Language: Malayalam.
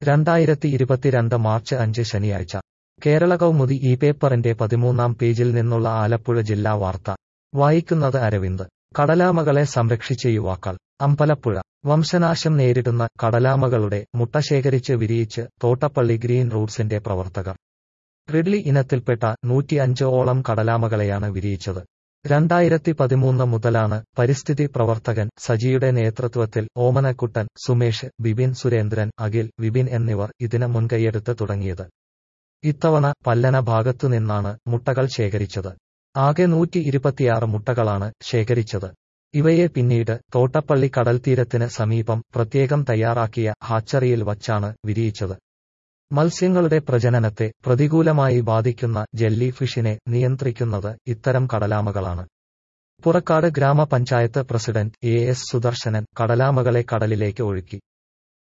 രണ്ടായിരത്തി ഇരുപത്തിരണ്ട് മാർച്ച് അഞ്ച് ശനിയാഴ്ച കേരള കൗമുദി ഈ പേപ്പറിന്റെ പതിമൂന്നാം പേജിൽ നിന്നുള്ള ആലപ്പുഴ ജില്ലാ വാർത്ത വായിക്കുന്നത് അരവിന്ദ് കടലാമകളെ സംരക്ഷിച്ച യുവാക്കൾ അമ്പലപ്പുഴ വംശനാശം നേരിടുന്ന കടലാമകളുടെ മുട്ട ശേഖരിച്ച് വിരിയിച്ച് തോട്ടപ്പള്ളി ഗ്രീൻ റൂട്ട്സിന്റെ പ്രവർത്തകർ റിഡ്ലി ഇനത്തിൽപ്പെട്ട നൂറ്റിയഞ്ച് ഓളം കടലാമകളെയാണ് വിരിയിച്ചത് രണ്ടായിരത്തി പതിമൂന്ന് മുതലാണ് പരിസ്ഥിതി പ്രവർത്തകൻ സജിയുടെ നേതൃത്വത്തിൽ ഓമനക്കുട്ടൻ സുമേഷ് ബിപിൻ സുരേന്ദ്രൻ അഖിൽ വിപിൻ എന്നിവർ ഇതിന് മുൻകൈയെടുത്ത് തുടങ്ങിയത് ഇത്തവണ പല്ലന ഭാഗത്തുനിന്നാണ് മുട്ടകൾ ശേഖരിച്ചത് ആകെ നൂറ്റി ഇരുപത്തിയാറ് മുട്ടകളാണ് ശേഖരിച്ചത് ഇവയെ പിന്നീട് തോട്ടപ്പള്ളി കടൽത്തീരത്തിന് സമീപം പ്രത്യേകം തയ്യാറാക്കിയ ഹാച്ചറിയിൽ വച്ചാണ് വിരിയിച്ചത് മത്സ്യങ്ങളുടെ പ്രജനനത്തെ പ്രതികൂലമായി ബാധിക്കുന്ന ജെല്ലി ഫിഷിനെ നിയന്ത്രിക്കുന്നത് ഇത്തരം കടലാമകളാണ് പുറക്കാട് ഗ്രാമപഞ്ചായത്ത് പ്രസിഡന്റ് എ എസ് സുദർശനൻ കടലാമകളെ കടലിലേക്ക് ഒഴുക്കി